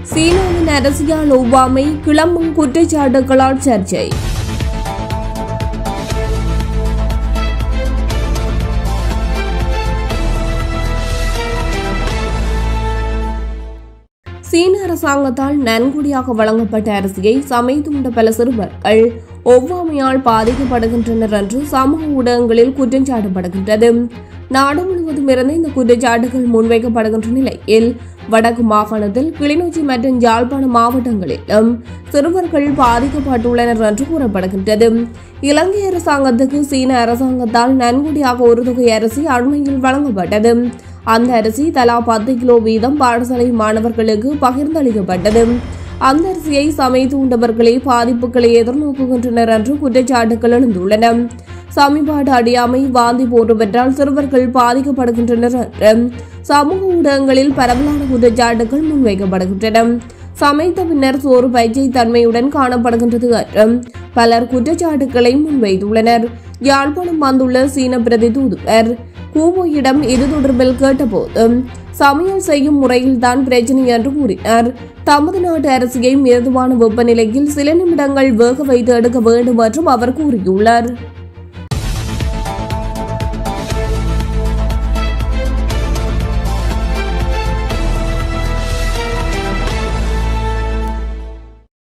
சீனாவின் அரசியல் ஒவ்வாமை கிளம்பும் குற்றச்சாட்டுகளால் சர்ச்சை சீன அரசாங்கத்தால் நன்கொடியாக வழங்கப்பட்ட அரிசியை சமைத்து உண்ட பல சிறுவர்கள் ஒவ்வாமையால் பாதிக்கப்படுகின்றனர் என்று சமூக ஊடகங்களில் குற்றம் சாட்டப்படுகின்றது நாடு முழுவதும் இருந்து இந்த குற்றச்சாட்டுகள் முன்வைக்கப்படுகின்ற நிலையில் வடக்கு மாகாணத்தில் கிளிநொச்சி மற்றும் யாழ்ப்பாணம் மாவட்டங்களிலும் சிறுவர்கள் பாதிக்கப்பட்டுள்ளனர் என்று கூறப்படுகின்றது இலங்கை அரசாங்கத்துக்கு சீன அரசாங்கத்தால் நன்கொடியாக ஒரு தொகை அரிசி அண்மையில் வழங்கப்பட்டது அந்த அரிசி தலா பத்து கிலோ வீதம் பாடசாலை மாணவர்களுக்கு பகிர்ந்தளிக்கப்பட்டது அந்த அரிசியை சமைத்து உண்டவர்களே பாதிப்புகளை எதிர்நோக்குகின்றனர் என்று குற்றச்சாட்டுகள் எழுந்துள்ளன சமிபாடு அடியாமை வாந்தி போன்றவற்றால் சிறுவர்கள் பாதிக்கப்படுகின்றனர் என்று சமூக ஊடகங்களில் பரவலான குற்றச்சாட்டுகள் முன்வைக்கப்படுகின்றன சமைத்த பின்னர் சோறு பயிற்சை தன்மையுடன் காணப்படுகின்றது என்றும் பலர் குற்றச்சாட்டுகளை முன்வைத்துள்ளனர் யாழ்ப்பாணம் வந்துள்ள சீன பிரதி தூதுவர் கூவோயிடம் இது தொடர்பில் கேட்டபோது சமையல் செய்யும் முறையில்தான் பிரச்சனை என்று கூறினார் தமது நாட்டு அரசியை மிருதுவான வெப்பநிலையில் சில நிமிடங்கள் வேக வைத்து எடுக்க வேண்டும் என்றும் அவர் கூறியுள்ளார்